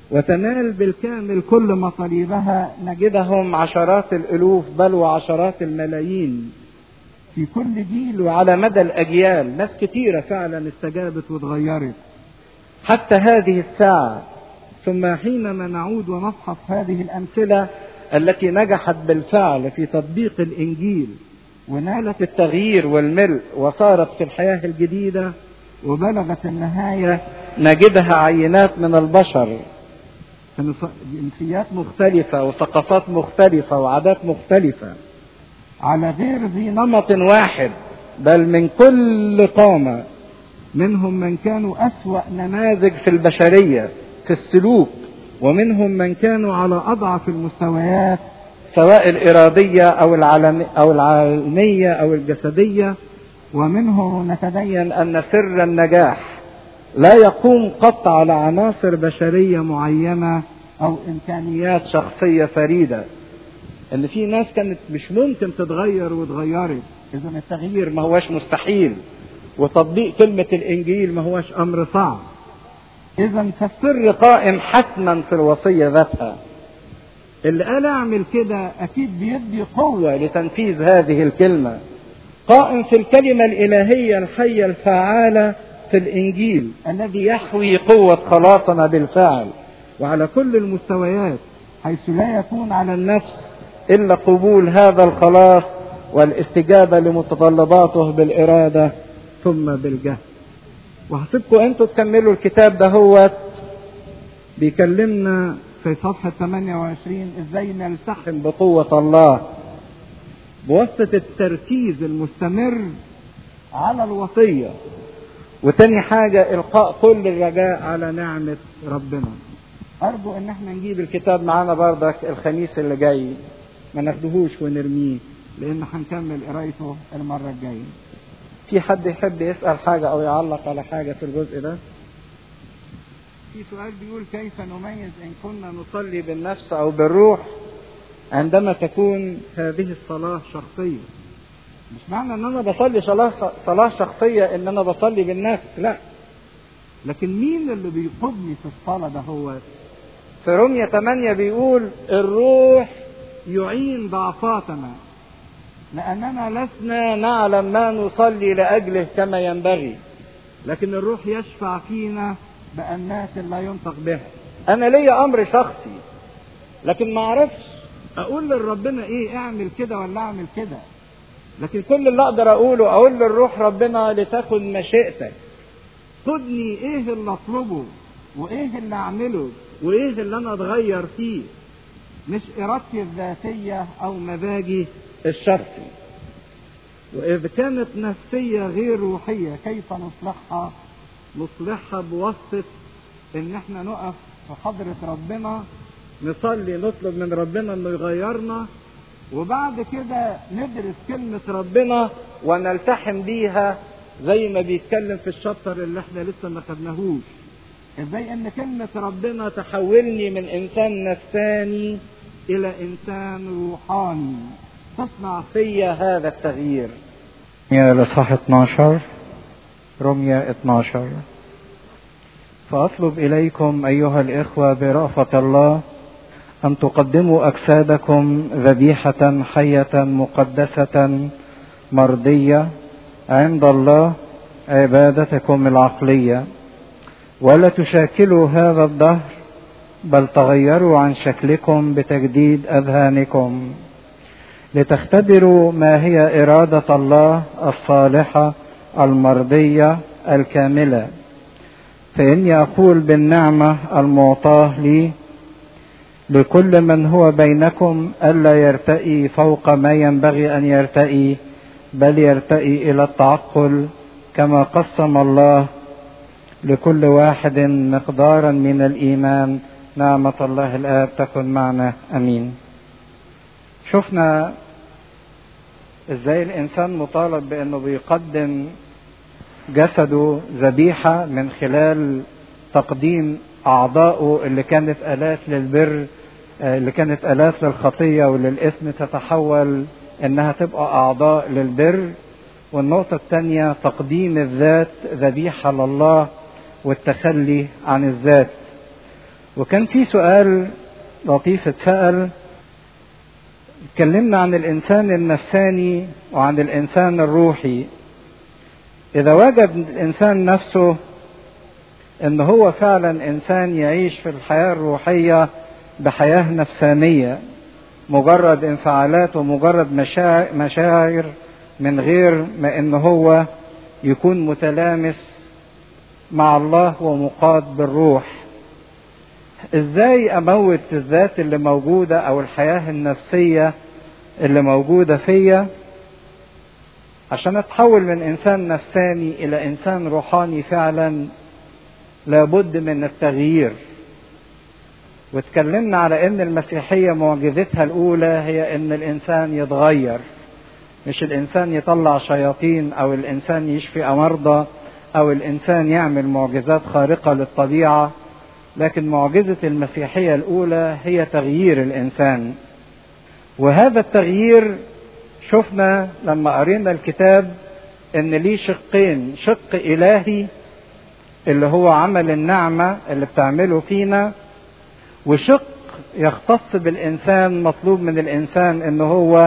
وتنال بالكامل كل مطالبها نجدهم عشرات الالوف بل وعشرات الملايين في كل جيل وعلى مدى الاجيال ناس كتيره فعلا استجابت واتغيرت حتى هذه الساعه ثم حينما نعود ونفحص هذه الامثله التي نجحت بالفعل في تطبيق الانجيل ونالت التغيير والملء وصارت في الحياه الجديده وبلغت النهايه نجدها عينات من البشر جنسيات مختلفة وثقافات مختلفة وعادات مختلفة على غير ذي نمط واحد بل من كل قامة منهم من كانوا أسوأ نماذج في البشرية في السلوك ومنهم من كانوا على أضعف المستويات سواء الإرادية أو العالم أو العلمية أو الجسدية ومنهم نتبين أن سر النجاح لا يقوم قط على عناصر بشريه معينه او امكانيات شخصيه فريده ان في ناس كانت مش ممكن تتغير واتغيرت اذا التغيير ما هوش مستحيل وتطبيق كلمه الانجيل ما هوش امر صعب اذا فالسر قائم حتما في الوصيه ذاتها اللي قال اعمل كده اكيد بيدي قوه لتنفيذ هذه الكلمه قائم في الكلمه الالهيه الحيه الفعاله في الانجيل الذي يحوي قوه خلاصنا بالفعل وعلى كل المستويات حيث لا يكون على النفس الا قبول هذا الخلاص والاستجابه لمتطلباته بالاراده ثم بالجهل وهسيبكم انتوا تكملوا الكتاب ده هو بيكلمنا في صفحة 28 ازاي نلتحم بقوة الله بواسطة التركيز المستمر على الوصية وتاني حاجة إلقاء كل الرجاء على نعمة ربنا أرجو إن احنا نجيب الكتاب معانا بردك الخميس اللي جاي ما ناخدهوش ونرميه لأن هنكمل قرايته المرة الجاية في حد يحب يسأل حاجة أو يعلق على حاجة في الجزء ده في سؤال بيقول كيف نميز إن كنا نصلي بالنفس أو بالروح عندما تكون هذه الصلاة شخصية مش معنى ان انا بصلي صلاه صلاه شخصيه ان انا بصلي بالنفس لا لكن مين اللي بيقودني في الصلاه ده هو في رمية 8 بيقول الروح يعين ضعفاتنا لأننا لسنا نعلم ما نصلي لأجله كما ينبغي لكن الروح يشفع فينا بأنات لا ينطق بها أنا ليا أمر شخصي لكن ما أعرفش أقول لربنا إيه اعمل كده ولا أعمل كده لكن كل اللي اقدر اقوله اقول للروح ربنا لتكن مشيئتك خدني ايه اللي اطلبه وايه اللي اعمله وايه اللي انا اتغير فيه مش ارادتي الذاتيه او مزاجي الشخصي واذا كانت نفسيه غير روحيه كيف نصلحها نصلحها بواسطه ان احنا نقف في حضره ربنا نصلي نطلب من ربنا انه يغيرنا وبعد كده ندرس كلمة ربنا ونلتحم بيها زي ما بيتكلم في الشابتر اللي احنا لسه ما خدناهوش ازاي ان كلمة ربنا تحولني من انسان نفساني الى انسان روحاني تصنع فيا هذا التغيير رمية الإصحاح 12 رمية 12 فأطلب إليكم أيها الإخوة برأفة الله أن تقدموا أجسادكم ذبيحة حية مقدسة مرضية عند الله عبادتكم العقلية ولا تشاكلوا هذا الدهر بل تغيروا عن شكلكم بتجديد أذهانكم لتختبروا ما هي إرادة الله الصالحة المرضية الكاملة فإني أقول بالنعمة المعطاة لي لكل من هو بينكم ألا يرتئي فوق ما ينبغي أن يرتئي بل يرتئي إلى التعقل كما قسم الله لكل واحد مقدارا من الإيمان نعمة الله الآب تكن معنا أمين شفنا ازاي الانسان مطالب بانه بيقدم جسده ذبيحه من خلال تقديم اعضائه اللي كانت الات للبر اللي كانت الات للخطيه وللاثم تتحول انها تبقى اعضاء للبر والنقطه الثانيه تقديم الذات ذبيحه لله والتخلي عن الذات وكان في سؤال لطيف اتسأل اتكلمنا عن الإنسان النفساني وعن الإنسان الروحي إذا وجد الإنسان نفسه إن هو فعلا إنسان يعيش في الحياة الروحية بحياة نفسانية مجرد انفعالات ومجرد مشاعر من غير ما إن هو يكون متلامس مع الله ومقاد بالروح ازاي اموت الذات اللي موجودة او الحياة النفسية اللي موجودة فيا عشان اتحول من انسان نفساني الى انسان روحاني فعلا لابد من التغيير واتكلمنا على ان المسيحية معجزتها الاولى هي ان الانسان يتغير مش الانسان يطلع شياطين او الانسان يشفي مرضى او الانسان يعمل معجزات خارقة للطبيعة لكن معجزة المسيحية الأولى هي تغيير الإنسان وهذا التغيير شفنا لما قرينا الكتاب إن ليه شقين شق إلهي اللي هو عمل النعمة اللي بتعمله فينا وشق يختص بالإنسان مطلوب من الإنسان إن هو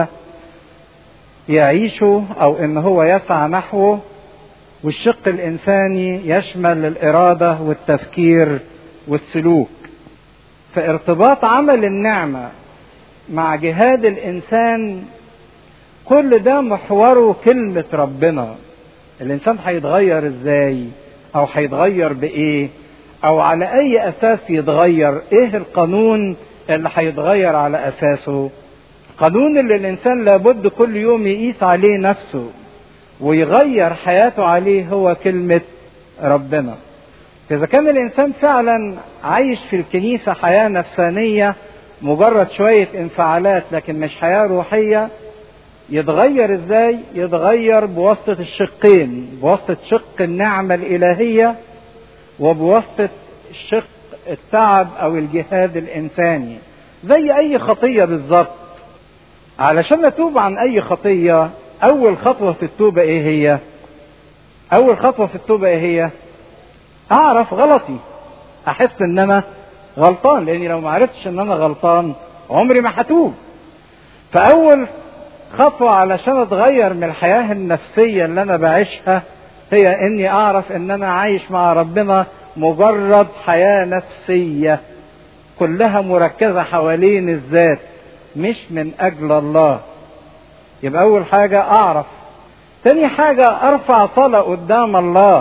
يعيشه أو إن هو يسعى نحوه والشق الإنساني يشمل الإرادة والتفكير والسلوك فارتباط عمل النعمة مع جهاد الإنسان كل ده محوره كلمة ربنا الإنسان هيتغير إزاي أو هيتغير بإيه أو على أي أساس يتغير إيه القانون اللي هيتغير على أساسه قانون اللي الإنسان لابد كل يوم يقيس عليه نفسه ويغير حياته عليه هو كلمة ربنا إذا كان الإنسان فعلا عايش في الكنيسة حياة نفسانية مجرد شوية انفعالات لكن مش حياة روحية يتغير ازاي؟ يتغير بواسطة الشقين، بواسطة شق النعمة الإلهية وبواسطة شق التعب أو الجهاد الإنساني. زي أي خطية بالظبط. علشان نتوب عن أي خطية أول خطوة في التوبة إيه هي؟ أول خطوة في التوبة إيه هي؟ اعرف غلطي احس ان انا غلطان لاني لو ما عرفتش ان انا غلطان عمري ما هتوب فاول خطوة علشان اتغير من الحياة النفسية اللي انا بعيشها هي اني اعرف ان انا عايش مع ربنا مجرد حياة نفسية كلها مركزة حوالين الذات مش من اجل الله يبقى اول حاجة اعرف تاني حاجة ارفع صلاة قدام الله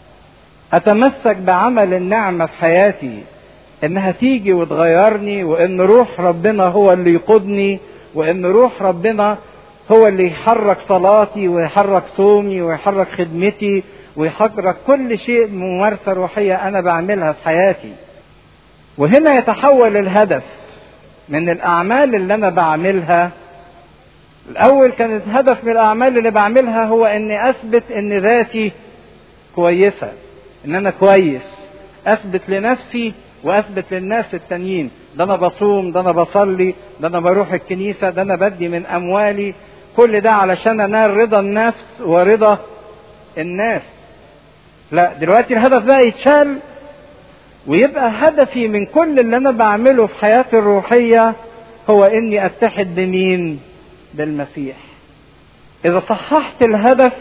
اتمسك بعمل النعمه في حياتي انها تيجي وتغيرني وان روح ربنا هو اللي يقودني وان روح ربنا هو اللي يحرك صلاتي ويحرك صومي ويحرك خدمتي ويحرك كل شيء ممارسه روحيه انا بعملها في حياتي وهنا يتحول الهدف من الاعمال اللي انا بعملها الاول كانت هدف من الاعمال اللي بعملها هو اني اثبت ان ذاتي كويسه ان انا كويس اثبت لنفسي واثبت للناس التانيين ده انا بصوم ده انا بصلي ده انا بروح الكنيسه ده انا بدي من اموالي كل ده علشان انال رضا النفس ورضا الناس لا دلوقتي الهدف ده يتشال ويبقى هدفي من كل اللي انا بعمله في حياتي الروحيه هو اني اتحد بمين بالمسيح اذا صححت الهدف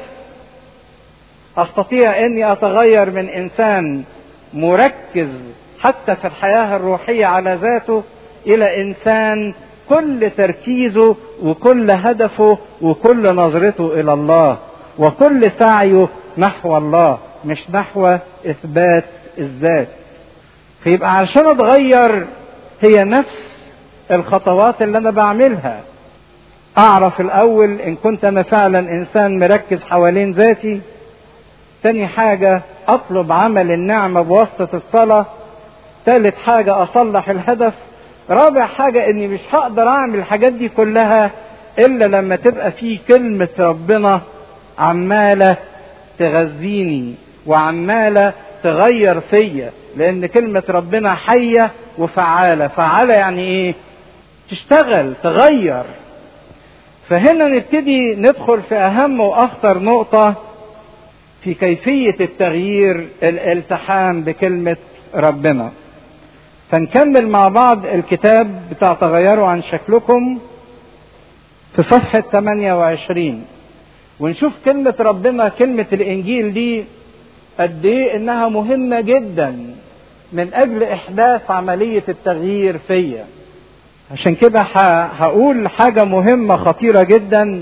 استطيع اني اتغير من انسان مركز حتى في الحياه الروحيه على ذاته الى انسان كل تركيزه وكل هدفه وكل نظرته الى الله وكل سعيه نحو الله مش نحو اثبات الذات فيبقى علشان اتغير هي نفس الخطوات اللي انا بعملها اعرف الاول ان كنت انا فعلا انسان مركز حوالين ذاتي تاني حاجة اطلب عمل النعمة بواسطة الصلاة تالت حاجة اصلح الهدف رابع حاجة اني مش هقدر اعمل الحاجات دي كلها الا لما تبقى في كلمة ربنا عمالة تغذيني وعمالة تغير فيا لان كلمة ربنا حية وفعالة فعالة يعني ايه تشتغل تغير فهنا نبتدي ندخل في اهم واخطر نقطة في كيفية التغيير الالتحام بكلمة ربنا فنكمل مع بعض الكتاب بتاع تغيروا عن شكلكم في صفحة 28 ونشوف كلمة ربنا كلمة الإنجيل دي قد إيه إنها مهمة جدا من أجل إحداث عملية التغيير فيا عشان كده هقول حاجة مهمة خطيرة جدا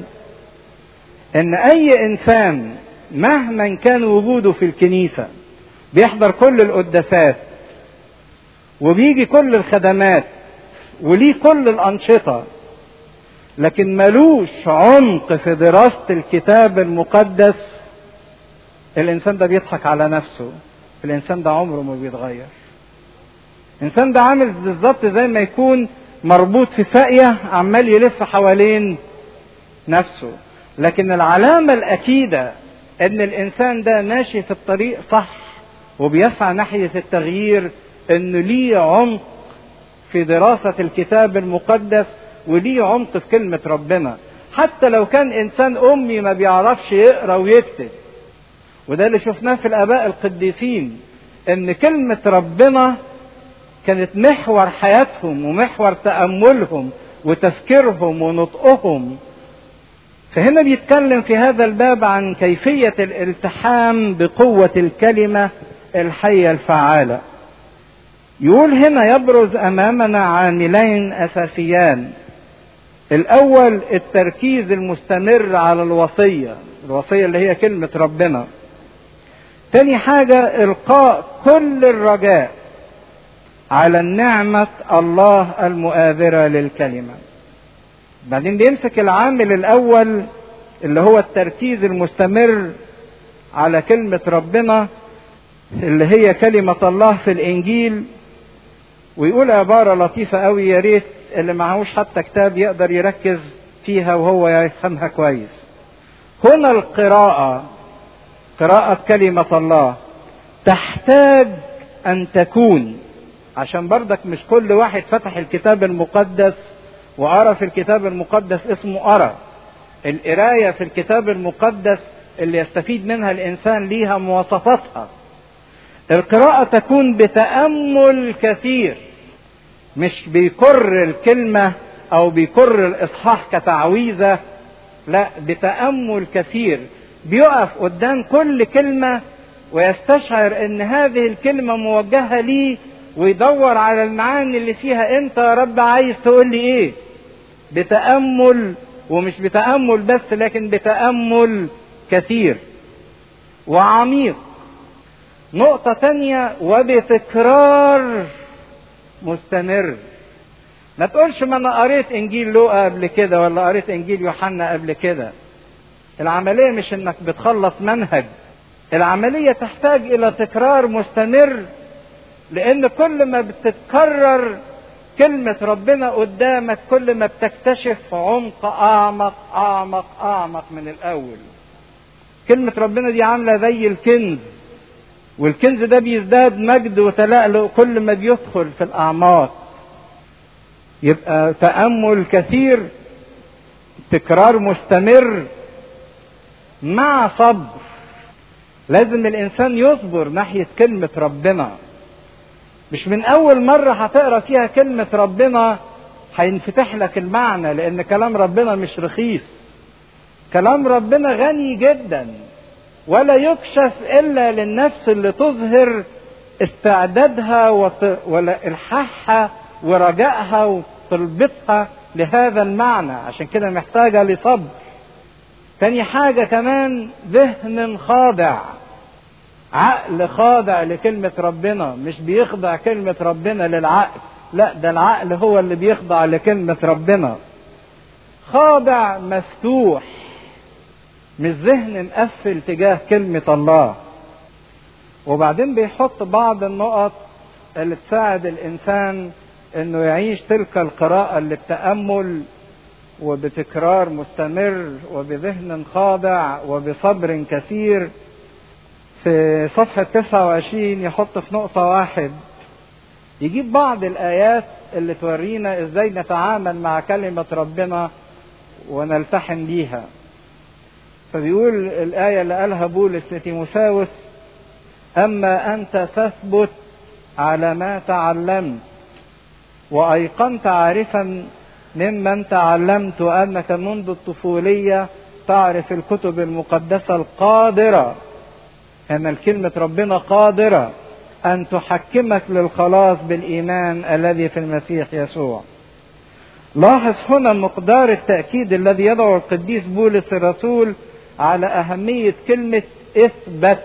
إن أي إنسان مهما كان وجوده في الكنيسة بيحضر كل القداسات وبيجي كل الخدمات وليه كل الأنشطة لكن ملوش عمق في دراسة الكتاب المقدس الإنسان ده بيضحك على نفسه الإنسان ده عمره ما بيتغير الإنسان ده عامل بالظبط زي ما يكون مربوط في ساقية عمال يلف حوالين نفسه لكن العلامة الأكيدة إن الإنسان ده ماشي في الطريق صح وبيسعى ناحية التغيير إنه ليه عمق في دراسة الكتاب المقدس وليه عمق في كلمة ربنا حتى لو كان إنسان أمي ما بيعرفش يقرأ ويكتب وده اللي شفناه في الآباء القديسين إن كلمة ربنا كانت محور حياتهم ومحور تأملهم وتفكيرهم ونطقهم فهنا بيتكلم في هذا الباب عن كيفية الالتحام بقوة الكلمة الحية الفعالة يقول هنا يبرز أمامنا عاملين أساسيان الأول التركيز المستمر على الوصية الوصية اللي هي كلمة ربنا تاني حاجة إلقاء كل الرجاء على النعمة الله المؤاذرة للكلمة بعدين بيمسك العامل الأول اللي هو التركيز المستمر على كلمة ربنا اللي هي كلمة الله في الإنجيل ويقول عبارة لطيفة قوي يا ريت اللي معهوش حتى كتاب يقدر يركز فيها وهو يفهمها كويس هنا القراءة قراءة كلمة الله تحتاج أن تكون عشان بردك مش كل واحد فتح الكتاب المقدس وقرا في الكتاب المقدس اسمه قرا القراية في الكتاب المقدس اللي يستفيد منها الإنسان ليها مواصفاتها القراءة تكون بتأمل كثير مش بيكر الكلمة أو بيكر الإصحاح كتعويذة لا بتأمل كثير بيقف قدام كل كلمة ويستشعر ان هذه الكلمة موجهة ليه ويدور على المعاني اللي فيها انت يا رب عايز تقول لي ايه بتأمل ومش بتأمل بس لكن بتأمل كثير وعميق نقطة تانية وبتكرار مستمر ما تقولش ما انا قريت انجيل لوقا قبل كده ولا قريت انجيل يوحنا قبل كده العملية مش انك بتخلص منهج العملية تحتاج الى تكرار مستمر لان كل ما بتتكرر كلمة ربنا قدامك كل ما بتكتشف عمق اعمق اعمق اعمق من الاول كلمة ربنا دي عاملة زي الكنز والكنز ده بيزداد مجد وتلألؤ كل ما بيدخل في الأعماق يبقى تأمل كثير تكرار مستمر مع صبر لازم الإنسان يصبر ناحية كلمة ربنا مش من أول مرة هتقرا فيها كلمة ربنا هينفتح لك المعنى لأن كلام ربنا مش رخيص كلام ربنا غني جدا ولا يكشف الا للنفس اللي تظهر استعدادها وت... ولا الحاحها ورجائها وطلبتها لهذا المعنى عشان كده محتاجه لصبر تاني حاجه كمان ذهن خاضع عقل خاضع لكلمه ربنا مش بيخضع كلمه ربنا للعقل لا ده العقل هو اللي بيخضع لكلمه ربنا خاضع مفتوح مش ذهن مقفل تجاه كلمة الله وبعدين بيحط بعض النقط اللي تساعد الإنسان إنه يعيش تلك القراءة اللي بتأمل وبتكرار مستمر وبذهن خاضع وبصبر كثير في صفحة 29 يحط في نقطة واحد يجيب بعض الآيات اللي تورينا إزاي نتعامل مع كلمة ربنا ونلتحم بيها فبيقول الآية اللي قالها بولس لتيموساوس أما أنت فاثبت على ما تعلمت وأيقنت عارفا ممن تعلمت أنك منذ الطفولية تعرف الكتب المقدسة القادرة أن الكلمة ربنا قادرة أن تحكمك للخلاص بالإيمان الذي في المسيح يسوع لاحظ هنا مقدار التأكيد الذي يضع القديس بولس الرسول على أهمية كلمة اثبت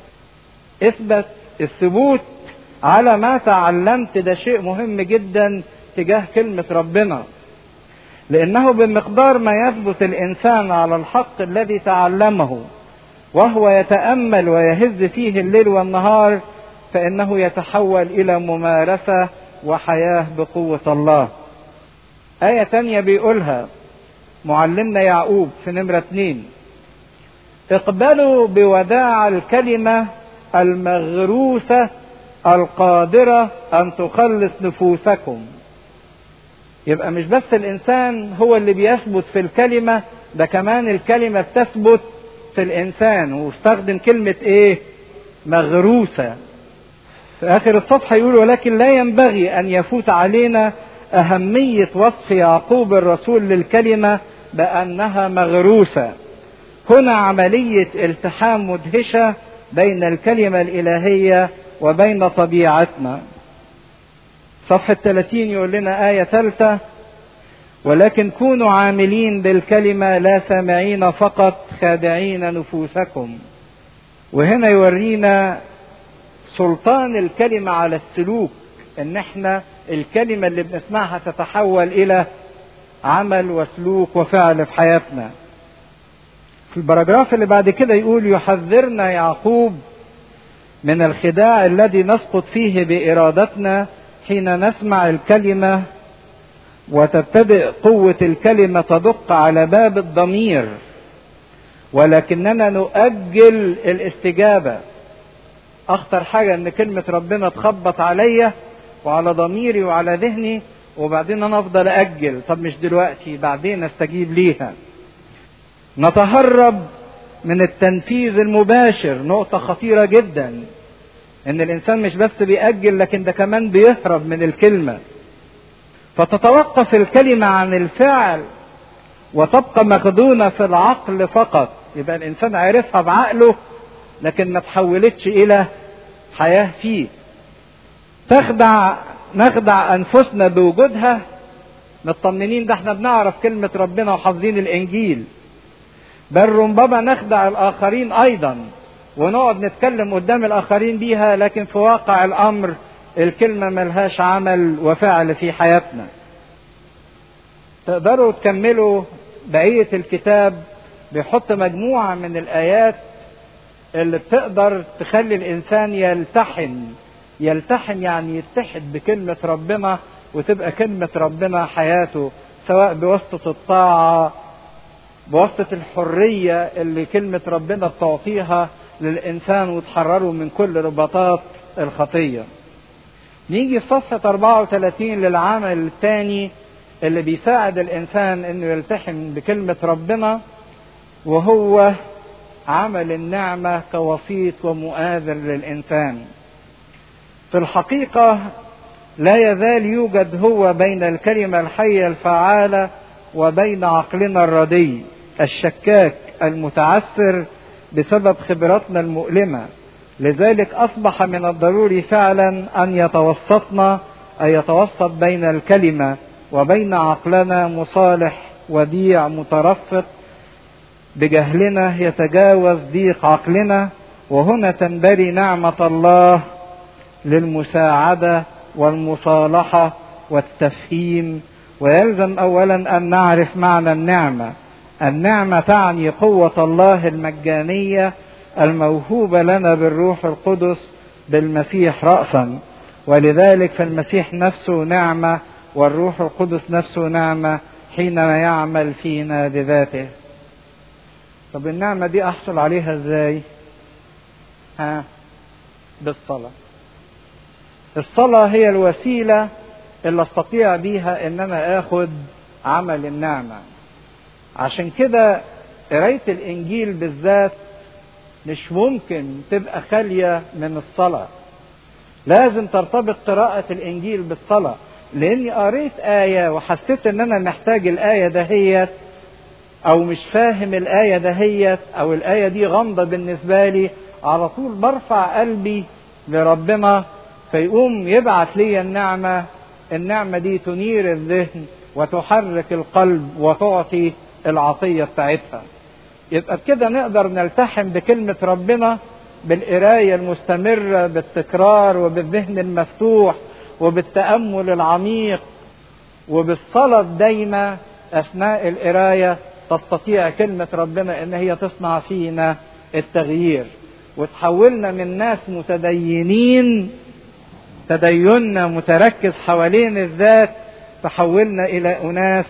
اثبت الثبوت على ما تعلمت ده شيء مهم جدا تجاه كلمة ربنا لأنه بمقدار ما يثبت الإنسان على الحق الذي تعلمه وهو يتأمل ويهز فيه الليل والنهار فإنه يتحول إلى ممارسة وحياة بقوة الله آية تانية بيقولها معلمنا يعقوب في نمرة اتنين اقبلوا بوداع الكلمة المغروسة القادرة أن تخلص نفوسكم يبقى مش بس الإنسان هو اللي بيثبت في الكلمة ده كمان الكلمة بتثبت في الإنسان واستخدم كلمة إيه مغروسة في آخر الصفحة يقول ولكن لا ينبغي أن يفوت علينا أهمية وصف يعقوب الرسول للكلمة بأنها مغروسة هنا عملية التحام مدهشة بين الكلمة الإلهية وبين طبيعتنا صفحة 30 يقول لنا آية ثالثة ولكن كونوا عاملين بالكلمة لا سامعين فقط خادعين نفوسكم وهنا يورينا سلطان الكلمة على السلوك ان احنا الكلمة اللي بنسمعها تتحول الى عمل وسلوك وفعل في حياتنا في البراجراف اللي بعد كده يقول يحذرنا يعقوب من الخداع الذي نسقط فيه بارادتنا حين نسمع الكلمه وتبتدئ قوه الكلمه تدق على باب الضمير ولكننا نؤجل الاستجابه اخطر حاجه ان كلمه ربنا تخبط عليا وعلى ضميري وعلى ذهني وبعدين انا افضل اجل طب مش دلوقتي بعدين استجيب ليها نتهرب من التنفيذ المباشر نقطة خطيرة جدا ان الانسان مش بس بيأجل لكن ده كمان بيهرب من الكلمة فتتوقف الكلمة عن الفعل وتبقى مخدونة في العقل فقط يبقى الانسان عرفها بعقله لكن ما تحولتش الى حياة فيه تخدع نخدع انفسنا بوجودها مطمنين ده احنا بنعرف كلمة ربنا وحافظين الانجيل بل ربما نخدع الاخرين ايضا ونقعد نتكلم قدام الاخرين بيها لكن في واقع الامر الكلمه ملهاش عمل وفعل في حياتنا تقدروا تكملوا بقيه الكتاب بيحط مجموعه من الايات اللي بتقدر تخلي الانسان يلتحم يلتحم يعني يتحد بكلمه ربنا وتبقى كلمه ربنا حياته سواء بواسطه الطاعه بواسطة الحرية اللي كلمة ربنا بتعطيها للإنسان وتحرره من كل رباطات الخطية. نيجي في صفحة 34 للعمل الثاني اللي بيساعد الإنسان إنه يلتحم بكلمة ربنا وهو عمل النعمة كوسيط ومؤازر للإنسان. في الحقيقة لا يزال يوجد هو بين الكلمة الحية الفعالة وبين عقلنا الردي الشكاك المتعثر بسبب خبراتنا المؤلمه لذلك اصبح من الضروري فعلا ان يتوسطنا ان يتوسط بين الكلمه وبين عقلنا مصالح وديع مترفق بجهلنا يتجاوز ضيق عقلنا وهنا تنبري نعمه الله للمساعده والمصالحه والتفهيم ويلزم اولا ان نعرف معنى النعمه النعمه تعني قوه الله المجانيه الموهوبه لنا بالروح القدس بالمسيح راسا ولذلك فالمسيح نفسه نعمه والروح القدس نفسه نعمه حينما يعمل فينا بذاته طب النعمه دي احصل عليها ازاي ها بالصلاه الصلاه هي الوسيله اللي استطيع بيها ان انا اخد عمل النعمه عشان كده قرايه الانجيل بالذات مش ممكن تبقى خاليه من الصلاه لازم ترتبط قراءه الانجيل بالصلاه لاني قريت آية وحسيت ان انا محتاج الآية دهيت او مش فاهم الآية دهيت او الآية دي غامضة بالنسبة لي على طول برفع قلبي لربنا فيقوم يبعت لي النعمة النعمة دي تنير الذهن وتحرك القلب وتعطي العطية بتاعتها يبقى بكده نقدر نلتحم بكلمة ربنا بالقراية المستمرة بالتكرار وبالذهن المفتوح وبالتأمل العميق وبالصلاة الدايمة أثناء القراية تستطيع كلمة ربنا إن هي تصنع فينا التغيير وتحولنا من ناس متدينين تديننا متركز حوالين الذات تحولنا إلى أناس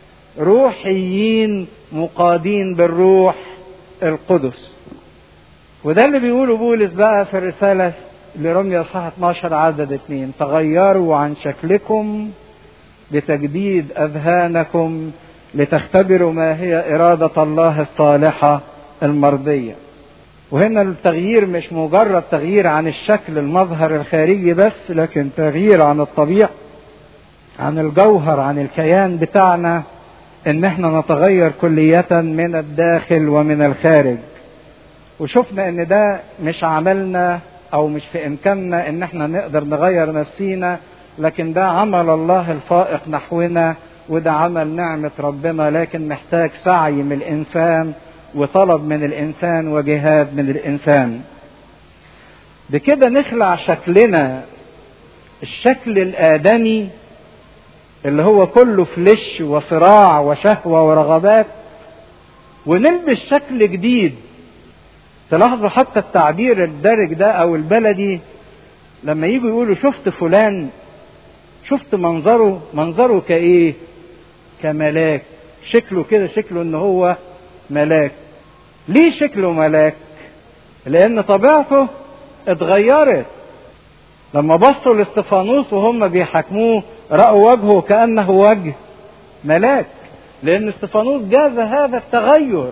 روحيين مقادين بالروح القدس وده اللي بيقوله بولس بقى في الرسالة لرمية اصحاح 12 عدد 2 تغيروا عن شكلكم بتجديد أذهانكم لتختبروا ما هي إرادة الله الصالحة المرضية وهنا التغيير مش مجرد تغيير عن الشكل المظهر الخارجي بس لكن تغيير عن الطبيعة عن الجوهر عن الكيان بتاعنا ان احنا نتغير كلية من الداخل ومن الخارج وشفنا ان ده مش عملنا او مش في امكاننا ان احنا نقدر نغير نفسينا لكن ده عمل الله الفائق نحونا وده عمل نعمة ربنا لكن محتاج سعي من الانسان وطلب من الانسان وجهاد من الانسان بكده نخلع شكلنا الشكل الادمي اللي هو كله فلش وصراع وشهوه ورغبات ونلبس شكل جديد تلاحظوا حتى التعبير الدارج ده او البلدي لما يجوا يقولوا شفت فلان شفت منظره منظره كايه كملاك شكله كده شكله ان هو ملاك ليه شكله ملاك لان طبيعته اتغيرت لما بصوا لاستفانوس وهم بيحاكموه رأوا وجهه كأنه وجه ملاك لأن استفانوس جاز هذا التغير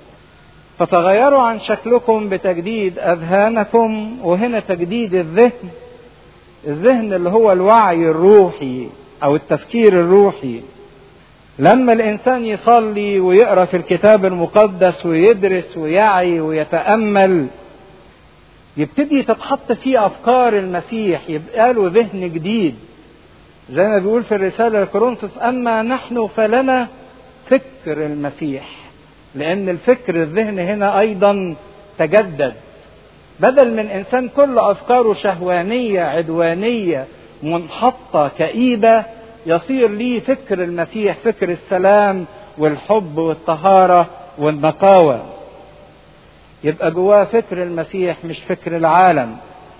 فتغيروا عن شكلكم بتجديد أذهانكم وهنا تجديد الذهن الذهن اللي هو الوعي الروحي أو التفكير الروحي لما الإنسان يصلي ويقرأ في الكتاب المقدس ويدرس ويعي ويتأمل يبتدي تتحط فيه أفكار المسيح يبقى له ذهن جديد زي ما بيقول في الرسالة لكورنثوس أما نحن فلنا فكر المسيح لأن الفكر الذهن هنا أيضا تجدد بدل من إنسان كل أفكاره شهوانية عدوانية منحطة كئيبة يصير ليه فكر المسيح فكر السلام والحب والطهارة والنقاوة يبقى جواه فكر المسيح مش فكر العالم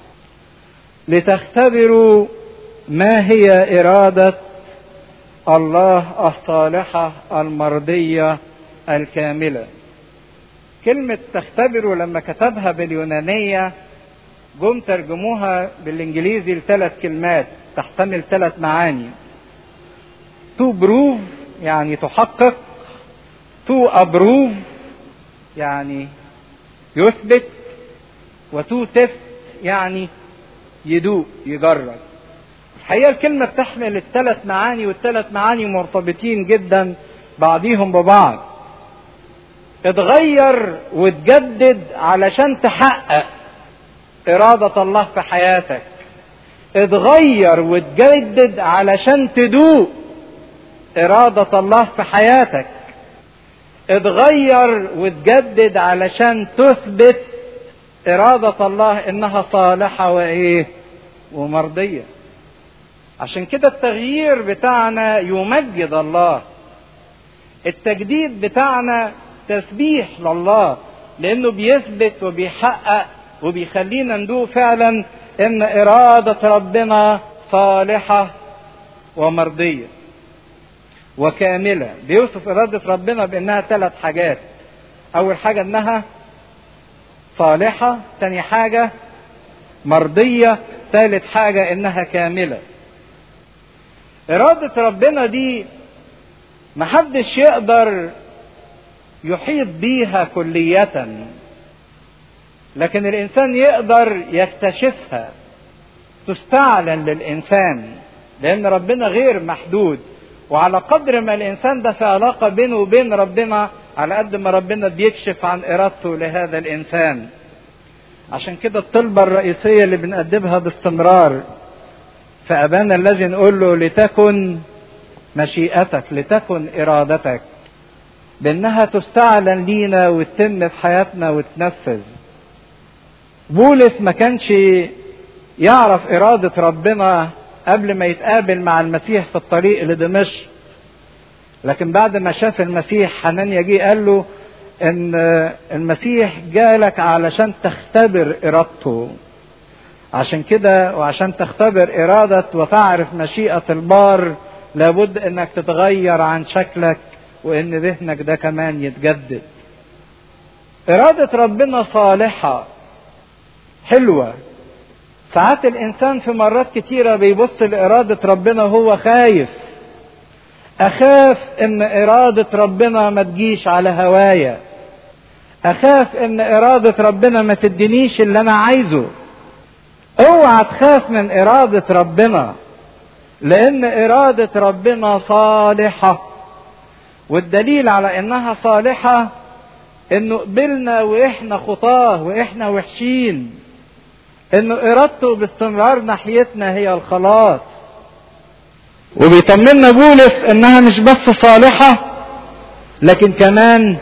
لتختبروا ما هي إرادة الله الصالحة المرضية الكاملة كلمة تختبروا لما كتبها باليونانية جم ترجموها بالانجليزي لثلاث كلمات تحتمل ثلاث معاني تو بروف يعني تحقق تو ابروف يعني يثبت وتو تيست يعني يدوق يجرب الحقيقه الكلمه بتحمل الثلاث معاني والثلاث معاني مرتبطين جدا بعضيهم ببعض اتغير وتجدد علشان تحقق إرادة الله في حياتك اتغير وتجدد علشان تدوق إرادة الله في حياتك اتغير وتجدد علشان تثبت إرادة الله إنها صالحة وإيه ومرضية عشان كده التغيير بتاعنا يمجد الله التجديد بتاعنا تسبيح لله لانه بيثبت وبيحقق وبيخلينا ندوق فعلا ان اراده ربنا صالحه ومرضيه وكامله بيوصف اراده ربنا بانها ثلاث حاجات اول حاجه انها صالحه ثاني حاجه مرضيه ثالث حاجه انها كامله اراده ربنا دي محدش يقدر يحيط بيها كلية لكن الإنسان يقدر يكتشفها تستعلن للإنسان لان ربنا غير محدود وعلى قدر ما الانسان ده في علاقه بينه وبين ربنا على قد ما ربنا بيكشف عن ارادته لهذا الانسان عشان كده الطلبه الرئيسيه اللي بنقدمها باستمرار فابانا الذي نقول له لتكن مشيئتك لتكن ارادتك بانها تستعلن لينا وتتم في حياتنا وتنفذ بولس ما كانش يعرف إرادة ربنا قبل ما يتقابل مع المسيح في الطريق لدمشق لكن بعد ما شاف المسيح حنانيا جه قال له ان المسيح جالك علشان تختبر ارادته عشان كده وعشان تختبر ارادة وتعرف مشيئة البار لابد انك تتغير عن شكلك وان ذهنك ده كمان يتجدد ارادة ربنا صالحة حلوة ساعات الانسان في مرات كتيرة بيبص لارادة ربنا وهو خايف اخاف ان ارادة ربنا ما تجيش على هوايا اخاف ان ارادة ربنا ما تدينيش اللي انا عايزه اوعى تخاف من ارادة ربنا لان ارادة ربنا صالحة والدليل على انها صالحة انه قبلنا واحنا خطاه واحنا وحشين انه ارادته باستمرار ناحيتنا هي الخلاص وبيطمنا بولس انها مش بس صالحة لكن كمان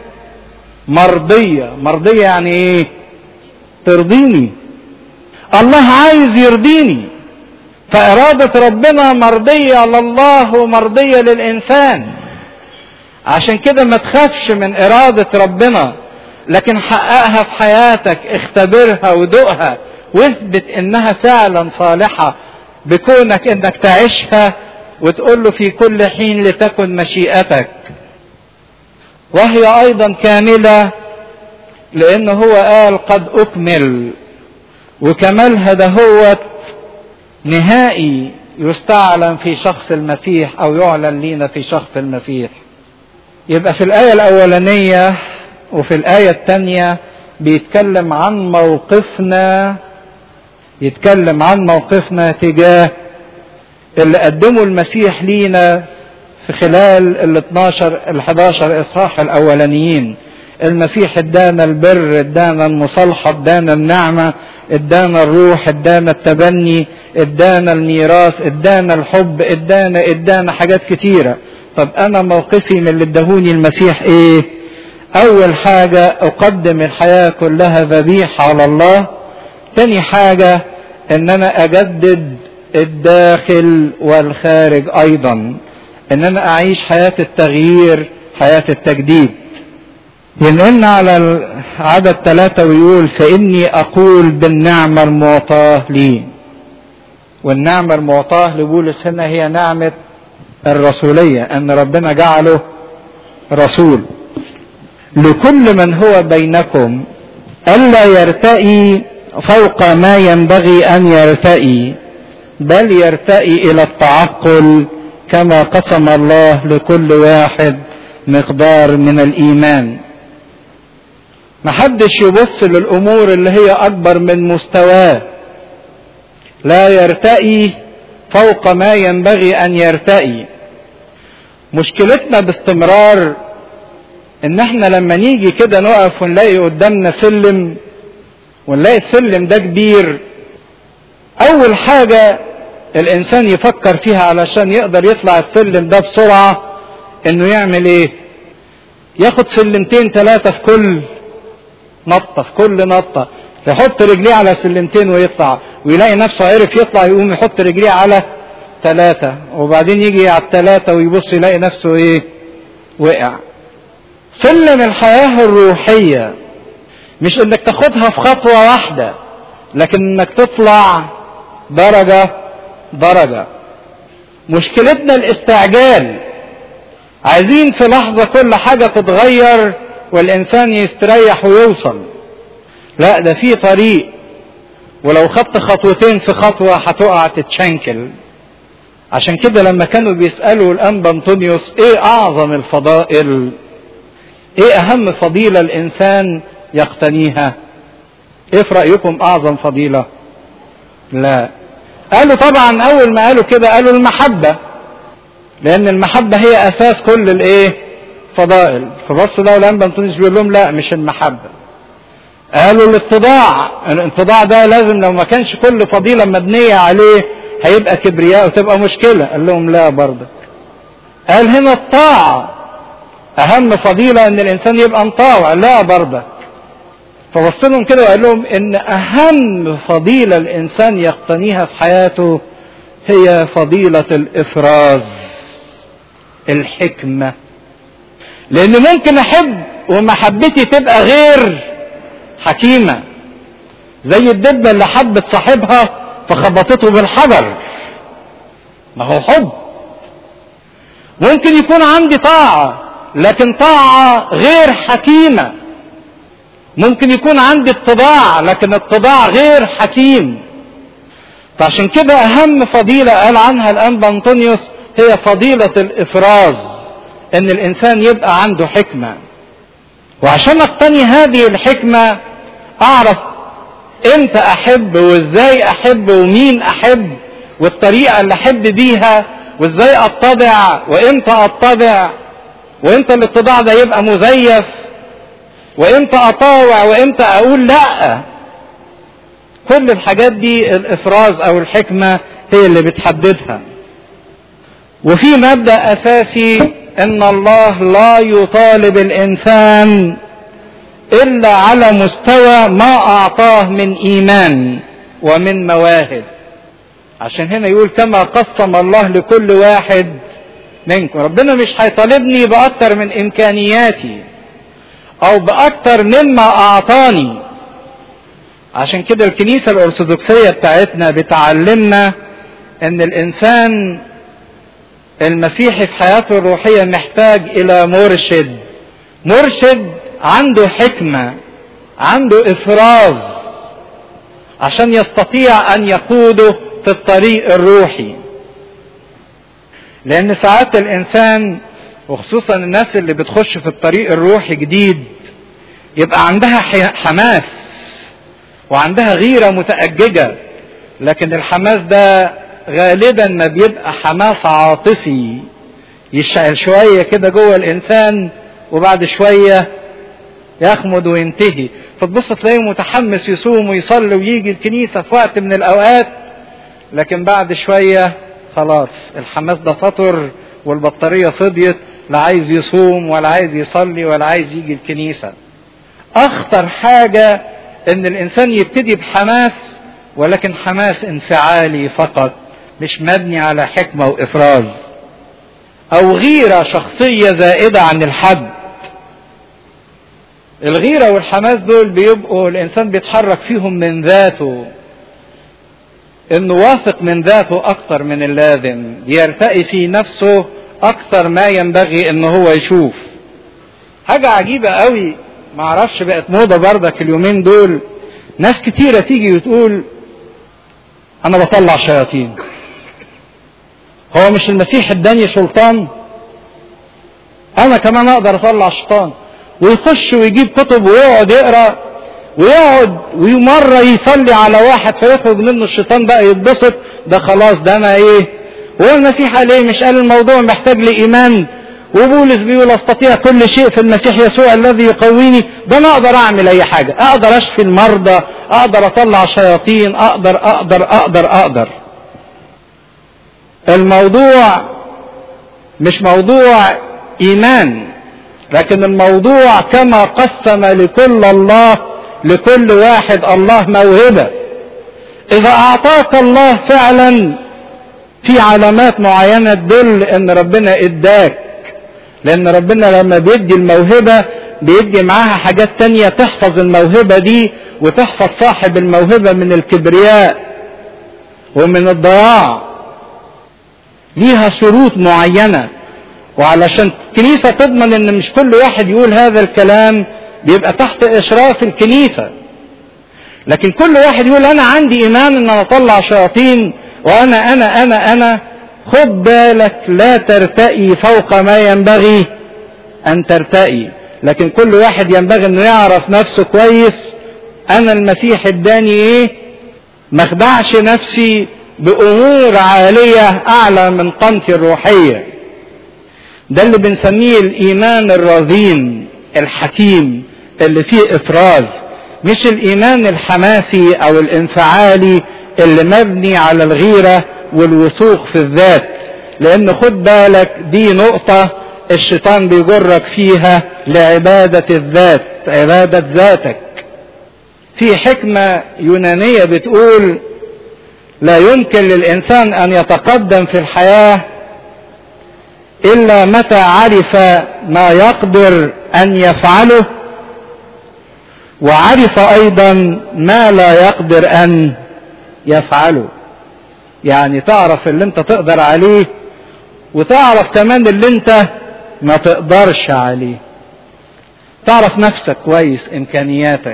مرضية مرضية يعني ايه ترضيني الله عايز يرضيني فإرادة ربنا مرضية لله ومرضية للإنسان عشان كده ما تخافش من إرادة ربنا لكن حققها في حياتك اختبرها ودوقها واثبت انها فعلا صالحة بكونك انك تعيشها وتقول له في كل حين لتكن مشيئتك وهي ايضا كاملة لان هو قال قد اكمل وكمالها دهوت نهائي يستعلن في شخص المسيح او يعلن لينا في شخص المسيح يبقى في الايه الاولانيه وفي الايه الثانيه بيتكلم عن موقفنا يتكلم عن موقفنا تجاه اللي قدمه المسيح لينا في خلال ال 12 ال 11 اصحاح الاولانيين المسيح ادانا البر ادانا المصالحة ادانا النعمة ادانا الروح ادانا التبني ادانا الميراث ادانا الحب ادانا ادانا حاجات كتيرة طب انا موقفي من اللي ادهوني المسيح ايه اول حاجة اقدم الحياة كلها ذبيحة على الله تاني حاجة ان انا اجدد الداخل والخارج ايضا ان انا اعيش حياة التغيير حياة التجديد ينقلنا على عدد ثلاثة ويقول فإني أقول بالنعمة المعطاة لي والنعمة المعطاة لبولس هنا هي نعمة الرسولية أن ربنا جعله رسول لكل من هو بينكم ألا يرتئي فوق ما ينبغي أن يرتئي بل يرتئي إلى التعقل كما قسم الله لكل واحد مقدار من الإيمان محدش يبص للامور اللي هي اكبر من مستواه لا يرتئي فوق ما ينبغي ان يرتئي مشكلتنا باستمرار ان احنا لما نيجي كده نقف ونلاقي قدامنا سلم ونلاقي السلم ده كبير اول حاجة الانسان يفكر فيها علشان يقدر يطلع السلم ده بسرعة انه يعمل ايه ياخد سلمتين ثلاثة في كل نطة في كل نطة يحط رجليه على سلمتين ويطلع ويلاقي نفسه عرف يطلع يقوم يحط رجليه على ثلاثة وبعدين يجي على الثلاثة ويبص يلاقي نفسه ايه وقع سلم الحياة الروحية مش انك تاخدها في خطوة واحدة لكن انك تطلع درجة درجة مشكلتنا الاستعجال عايزين في لحظة كل حاجة تتغير والانسان يستريح ويوصل لا ده في طريق ولو خدت خطوتين في خطوة هتقع تتشنكل عشان كده لما كانوا بيسألوا الأنبا أنطونيوس ايه أعظم الفضائل ايه أهم فضيلة الإنسان يقتنيها ايه في رأيكم أعظم فضيلة لا قالوا طبعا اول ما قالوا كده قالوا المحبة لان المحبة هي اساس كل الايه فضائل فبص ده الانبا انطونيوس بيقول لهم لا مش المحبة قالوا الاتضاع الاتضاع ده لازم لو ما كانش كل فضيلة مبنية عليه هيبقى كبرياء وتبقى مشكلة قال لهم لا برضك قال هنا الطاعة اهم فضيلة ان الانسان يبقى مطاوع لا برضك فبص لهم كده وقال لهم ان اهم فضيلة الانسان يقتنيها في حياته هي فضيلة الافراز الحكمة لان ممكن احب ومحبتي تبقى غير حكيمة زي الدبة اللي حبت صاحبها فخبطته بالحجر ما هو حب ممكن يكون عندي طاعة لكن طاعة غير حكيمة ممكن يكون عندي اتباع لكن اتباع غير حكيم فعشان كده اهم فضيلة قال عنها الانبا انطونيوس هي فضيلة الافراز ان الانسان يبقى عنده حكمة وعشان اقتني هذه الحكمة اعرف امتى احب وازاي احب ومين احب والطريقة اللي احب بيها وازاي اتضع وامتى اتضع وامتى الاتضاع ده يبقى مزيف وامتى اطاوع وامتى اقول لا كل الحاجات دي الافراز او الحكمة هي اللي بتحددها وفي مبدأ اساسي ان الله لا يطالب الانسان الا على مستوى ما اعطاه من ايمان ومن مواهب عشان هنا يقول كما قسم الله لكل واحد منكم ربنا مش هيطالبني باكتر من امكانياتي او باكتر مما اعطاني عشان كده الكنيسة الارثوذكسية بتاعتنا بتعلمنا ان الانسان المسيحي في حياته الروحية محتاج الى مرشد مرشد عنده حكمة عنده افراز عشان يستطيع ان يقوده في الطريق الروحي لان ساعات الانسان وخصوصا الناس اللي بتخش في الطريق الروحي جديد يبقى عندها حماس وعندها غيرة متأججة لكن الحماس ده غالبا ما بيبقى حماس عاطفي يشعل شوية كده جوه الإنسان وبعد شوية يخمد وينتهي فتبص تلاقيه متحمس يصوم ويصلي ويجي الكنيسة في وقت من الأوقات لكن بعد شوية خلاص الحماس ده فطر والبطارية فضيت لا عايز يصوم ولا عايز يصلي ولا عايز يجي الكنيسة أخطر حاجة إن الإنسان يبتدي بحماس ولكن حماس انفعالي فقط مش مبني على حكمة وإفراز أو غيرة شخصية زائدة عن الحد الغيرة والحماس دول بيبقوا الإنسان بيتحرك فيهم من ذاته إنه واثق من ذاته أكتر من اللازم يرتقي في نفسه أكتر ما ينبغي إن هو يشوف حاجة عجيبة قوي معرفش بقت موضة بردك اليومين دول ناس كتيرة تيجي وتقول أنا بطلع شياطين هو مش المسيح اداني سلطان أنا كمان أقدر أطلع شيطان ويخش ويجيب كتب ويقعد يقرا ويقعد ومرة يصلي على واحد فيخرج منه الشيطان بقى يتبسط ده خلاص ده انا ايه هو المسيح قال ايه مش قال الموضوع محتاج لايمان وبولس بيقول استطيع كل شيء في المسيح يسوع الذي يقويني ده انا اقدر اعمل اي حاجة اقدر اشفي المرضى اقدر اطلع شياطين اقدر اقدر اقدر اقدر الموضوع مش موضوع ايمان لكن الموضوع كما قسم لكل الله لكل واحد الله موهبة إذا أعطاك الله فعلا في علامات معينة تدل إن ربنا إداك لأن ربنا لما بيدي الموهبة بيدي معاها حاجات تانية تحفظ الموهبة دي وتحفظ صاحب الموهبة من الكبرياء ومن الضياع ليها شروط معينة وعلشان الكنيسة تضمن ان مش كل واحد يقول هذا الكلام بيبقى تحت اشراف الكنيسة لكن كل واحد يقول انا عندي ايمان ان انا اطلع شياطين وانا انا انا انا خد بالك لا ترتقي فوق ما ينبغي ان ترتقي لكن كل واحد ينبغي انه يعرف نفسه كويس انا المسيح اداني ايه ما اخدعش نفسي بامور عاليه اعلى من قامتي الروحيه ده اللي بنسميه الايمان الرزين الحكيم اللي فيه افراز مش الايمان الحماسي او الانفعالي اللي مبني على الغيره والوثوق في الذات لان خد بالك دي نقطه الشيطان بيجرك فيها لعباده الذات عباده ذاتك في حكمه يونانيه بتقول لا يمكن للانسان ان يتقدم في الحياه الا متى عرف ما يقدر ان يفعله وعرف ايضا ما لا يقدر ان يفعله يعني تعرف اللي انت تقدر عليه وتعرف كمان اللي انت ما تقدرش عليه تعرف نفسك كويس امكانياتك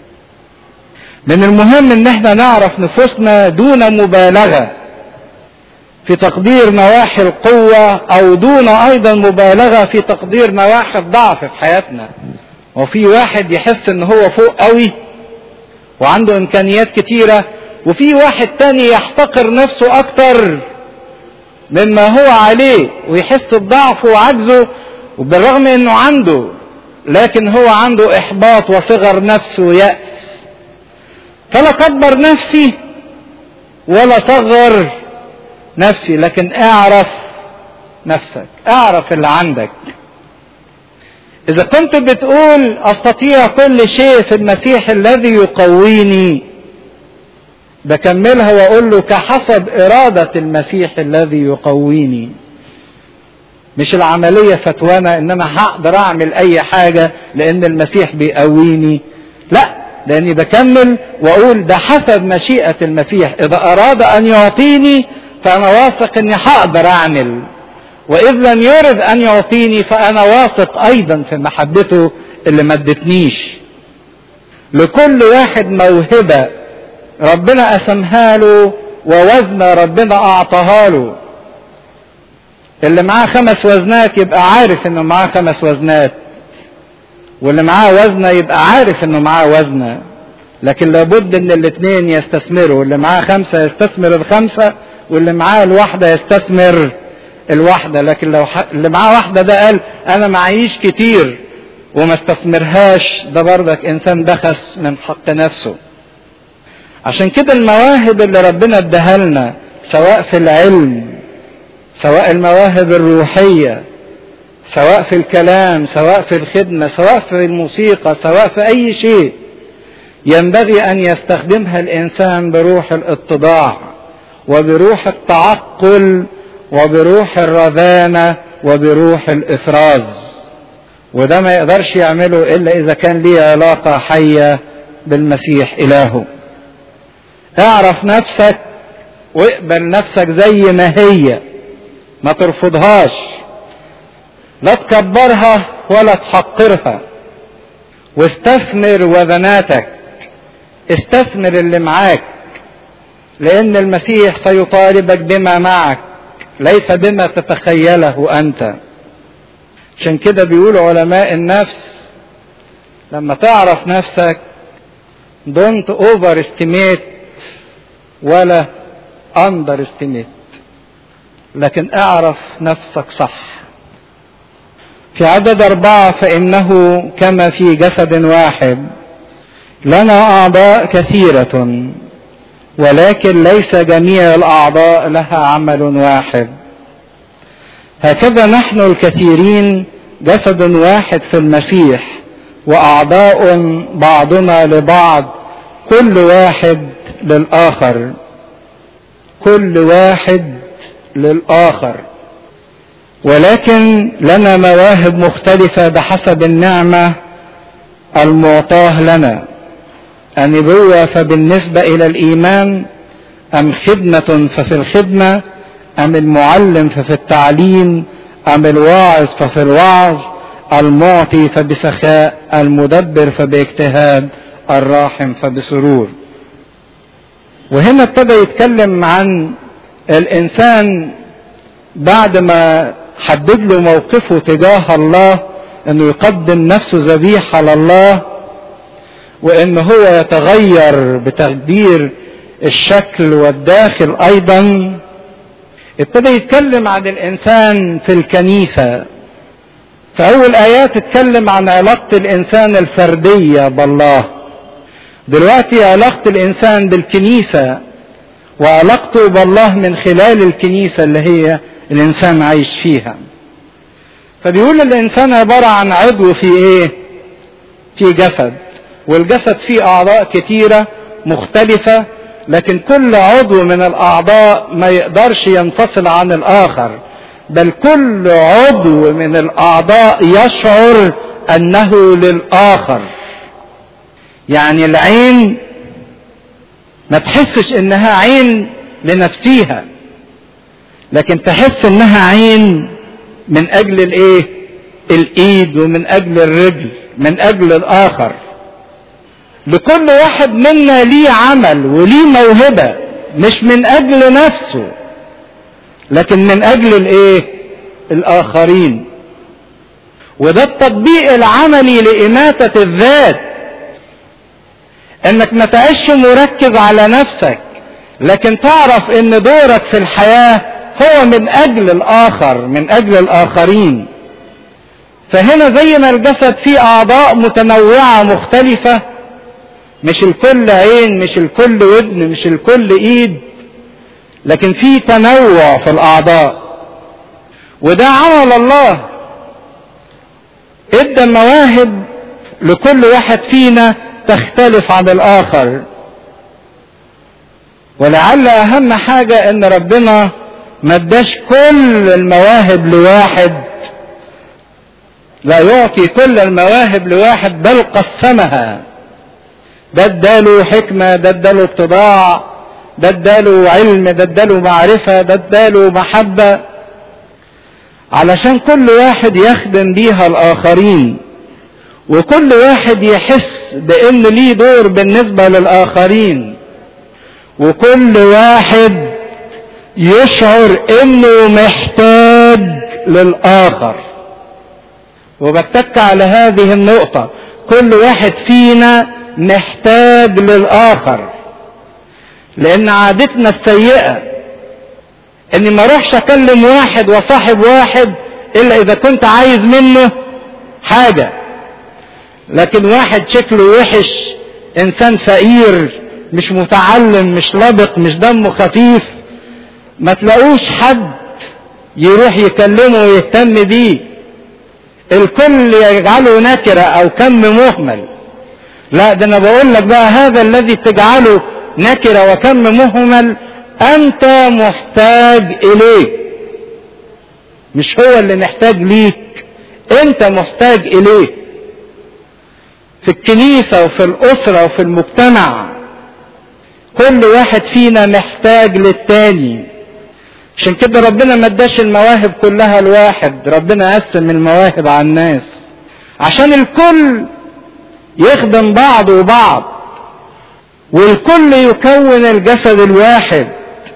من المهم ان احنا نعرف نفوسنا دون مبالغه في تقدير نواحي القوة أو دون أيضا مبالغة في تقدير نواحي الضعف في حياتنا وفي واحد يحس إن هو فوق قوي وعنده إمكانيات كتيرة وفي واحد تاني يحتقر نفسه أكتر مما هو عليه ويحس بضعفه وعجزه وبالرغم إنه عنده لكن هو عنده إحباط وصغر نفسه ويأس فلا كبر نفسي ولا صغر نفسي لكن اعرف نفسك اعرف اللي عندك اذا كنت بتقول استطيع كل شيء في المسيح الذي يقويني بكملها واقول له كحسب اراده المسيح الذي يقويني مش العمليه فتوانه ان انا هقدر اعمل اي حاجه لان المسيح بيقويني لا لاني بكمل واقول ده حسب مشيئه المسيح اذا اراد ان يعطيني فأنا واثق إني هقدر أعمل وإذ لم يرد أن يعطيني فأنا واثق أيضا في محبته اللي ما ادتنيش لكل واحد موهبة ربنا قسمها له ووزن ربنا أعطاها له اللي معاه خمس وزنات يبقى عارف إنه معاه خمس وزنات واللي معاه وزنة يبقى عارف إنه معاه وزنة لكن لابد إن الاتنين يستثمروا اللي معاه خمسة يستثمر الخمسة واللي معاه الواحدة يستثمر الواحدة لكن لو ح... اللي معاه واحدة ده قال أنا معيش كتير وما استثمرهاش ده برضك إنسان بخس من حق نفسه عشان كده المواهب اللي ربنا اداها لنا سواء في العلم سواء المواهب الروحية سواء في الكلام سواء في الخدمة سواء في الموسيقى سواء في أي شيء ينبغي أن يستخدمها الإنسان بروح الاتضاع وبروح التعقل وبروح الرذانة وبروح الإفراز وده ما يقدرش يعمله إلا إذا كان ليه علاقة حية بالمسيح إلهه اعرف نفسك واقبل نفسك زي ما هي ما ترفضهاش لا تكبرها ولا تحقرها واستثمر وذناتك استثمر اللي معاك لأن المسيح سيطالبك بما معك ليس بما تتخيله أنت عشان كده بيقول علماء النفس لما تعرف نفسك don't overestimate ولا underestimate لكن اعرف نفسك صح في عدد أربعة فإنه كما في جسد واحد لنا أعضاء كثيرة ولكن ليس جميع الاعضاء لها عمل واحد هكذا نحن الكثيرين جسد واحد في المسيح واعضاء بعضنا لبعض كل واحد للاخر كل واحد للاخر ولكن لنا مواهب مختلفه بحسب النعمه المعطاه لنا النبوة فبالنسبة إلى الإيمان أم خدمة ففي الخدمة أم المعلم ففي التعليم أم الواعظ ففي الوعظ المعطي فبسخاء المدبر فباجتهاد الراحم فبسرور وهنا ابتدى يتكلم عن الإنسان بعد ما حدد له موقفه تجاه الله انه يقدم نفسه ذبيحه لله وان هو يتغير بتقدير الشكل والداخل ايضا ابتدى يتكلم عن الانسان في الكنيسه في اول ايات اتكلم عن علاقه الانسان الفرديه بالله دلوقتي علاقه الانسان بالكنيسه وعلاقته بالله من خلال الكنيسه اللي هي الانسان عايش فيها فبيقول الانسان عباره عن عضو في ايه في جسد والجسد فيه اعضاء كتيره مختلفه لكن كل عضو من الاعضاء ما يقدرش ينفصل عن الاخر بل كل عضو من الاعضاء يشعر انه للاخر يعني العين ما تحسش انها عين لنفسيها لكن تحس انها عين من اجل الايه الايد ومن اجل الرجل من اجل الاخر لكل واحد منا ليه عمل وليه موهبه مش من اجل نفسه لكن من اجل الايه الاخرين وده التطبيق العملي لاماته الذات انك ما تعيش مركز على نفسك لكن تعرف ان دورك في الحياه هو من اجل الاخر من اجل الاخرين فهنا زي ما الجسد فيه اعضاء متنوعه مختلفه مش الكل عين مش الكل ودن مش الكل ايد لكن في تنوع في الاعضاء وده عمل الله ادى مواهب لكل واحد فينا تختلف عن الاخر ولعل اهم حاجه ان ربنا ما اداش كل المواهب لواحد لا يعطي كل المواهب لواحد بل قسمها ده اداله حكمه ده اداله اتضاع ده اداله علم ده اداله معرفه ده اداله محبه علشان كل واحد يخدم بيها الاخرين وكل واحد يحس بان ليه دور بالنسبه للاخرين وكل واحد يشعر انه محتاج للاخر وبتك على هذه النقطه كل واحد فينا محتاج للاخر لان عادتنا السيئه اني ما اروحش اكلم واحد وصاحب واحد الا اذا كنت عايز منه حاجه لكن واحد شكله وحش انسان فقير مش متعلم مش لبق مش دمه خفيف ما تلاقوش حد يروح يكلمه ويهتم بيه الكل يجعله نكره او كم مهمل لا ده انا بقول لك بقى هذا الذي تجعله نكره وكم مهمل انت محتاج اليه مش هو اللي محتاج ليك انت محتاج اليه في الكنيسه وفي الاسره وفي المجتمع كل واحد فينا محتاج للتاني عشان كده ربنا ما اداش المواهب كلها لواحد ربنا قسم المواهب على الناس عشان الكل يخدم بعض وبعض والكل يكون الجسد الواحد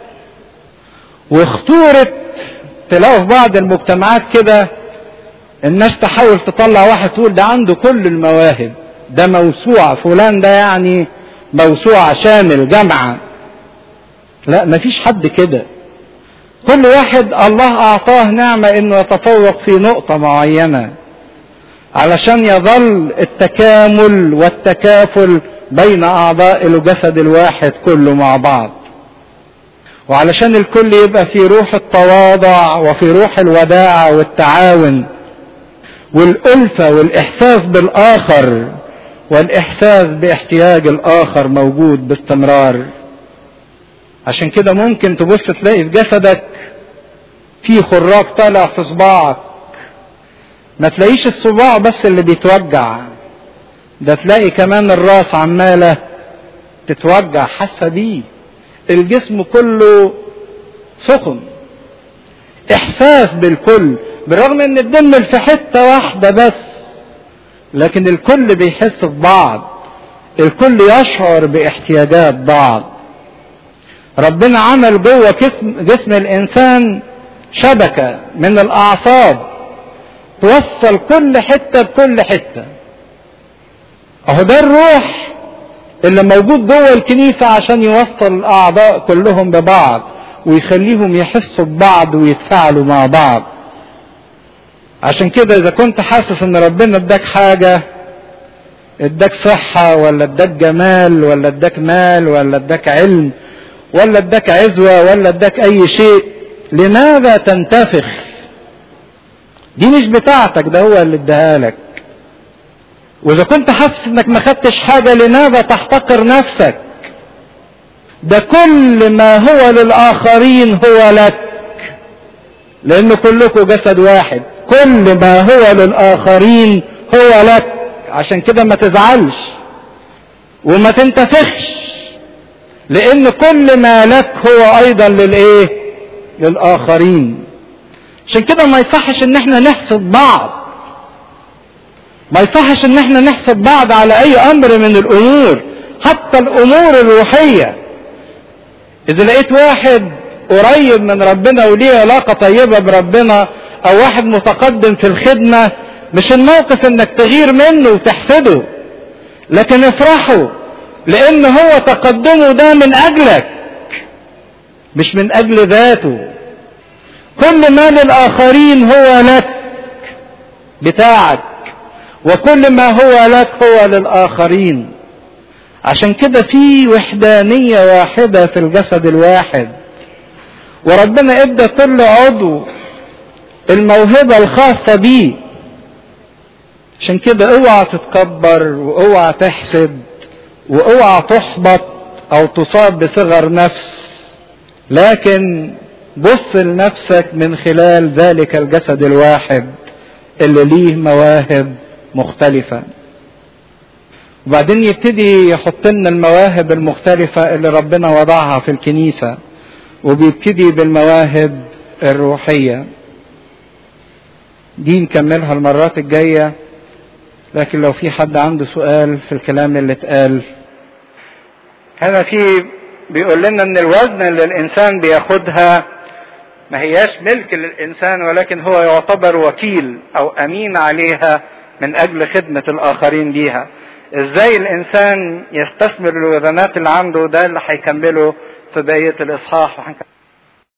وخطورة تلاقوا في بعض المجتمعات كده الناس تحاول تطلع واحد تقول ده عنده كل المواهب ده موسوعة فلان ده يعني موسوعة شامل جامعة لا مفيش حد كده كل واحد الله اعطاه نعمة انه يتفوق في نقطة معينة علشان يظل التكامل والتكافل بين اعضاء الجسد الواحد كله مع بعض وعلشان الكل يبقى في روح التواضع وفي روح الوداعة والتعاون والألفة والإحساس بالآخر والإحساس باحتياج الآخر موجود باستمرار عشان كده ممكن تبص تلاقي في جسدك في خراج طالع في صباعك ما تلاقيش الصباع بس اللي بيتوجع ده تلاقي كمان الراس عماله تتوجع حاسه بيه الجسم كله سخن احساس بالكل بالرغم ان الدم في حته واحده بس لكن الكل بيحس ببعض الكل يشعر باحتياجات بعض ربنا عمل جوه جسم, جسم الانسان شبكه من الاعصاب توصل كل حته بكل حته اهو ده الروح اللي موجود جوه الكنيسة عشان يوصل الأعضاء كلهم ببعض ويخليهم يحسوا ببعض ويتفاعلوا مع بعض عشان كده إذا كنت حاسس إن ربنا اداك حاجة اداك صحة ولا اداك جمال ولا اداك مال ولا اداك علم ولا اداك عزوة ولا اداك أي شيء لماذا تنتفخ؟ دي مش بتاعتك ده هو اللي اداها لك واذا كنت حاسس انك ما خدتش حاجة لماذا تحتقر نفسك ده كل ما هو للاخرين هو لك لان كلكم جسد واحد كل ما هو للاخرين هو لك عشان كده ما تزعلش وما تنتفخش لان كل ما لك هو ايضا للايه للاخرين عشان كده ما يصحش ان احنا نحسد بعض ما يصحش ان احنا نحسد بعض على اي امر من الامور حتى الامور الروحية اذا لقيت واحد قريب من ربنا وليه علاقة طيبة بربنا او واحد متقدم في الخدمة مش الموقف انك تغير منه وتحسده لكن افرحوا لان هو تقدمه ده من اجلك مش من اجل ذاته كل ما للاخرين هو لك بتاعك وكل ما هو لك هو للآخرين عشان كده في وحدانية واحدة في الجسد الواحد وربنا ادى كل عضو الموهبة الخاصة بيه عشان كده اوعى تتكبر واوعى تحسد واوعى تحبط او تصاب بصغر نفس لكن بص لنفسك من خلال ذلك الجسد الواحد اللي ليه مواهب مختلفة وبعدين يبتدي يحط لنا المواهب المختلفة اللي ربنا وضعها في الكنيسة وبيبتدي بالمواهب الروحية دي نكملها المرات الجاية لكن لو في حد عنده سؤال في الكلام اللي اتقال هنا في بيقول لنا ان الوزن اللي الانسان بياخدها ما هياش ملك للانسان ولكن هو يعتبر وكيل او امين عليها من اجل خدمة الاخرين ليها ازاي الانسان يستثمر الوزنات اللي عنده ده اللي هيكمله في بقية الاصحاح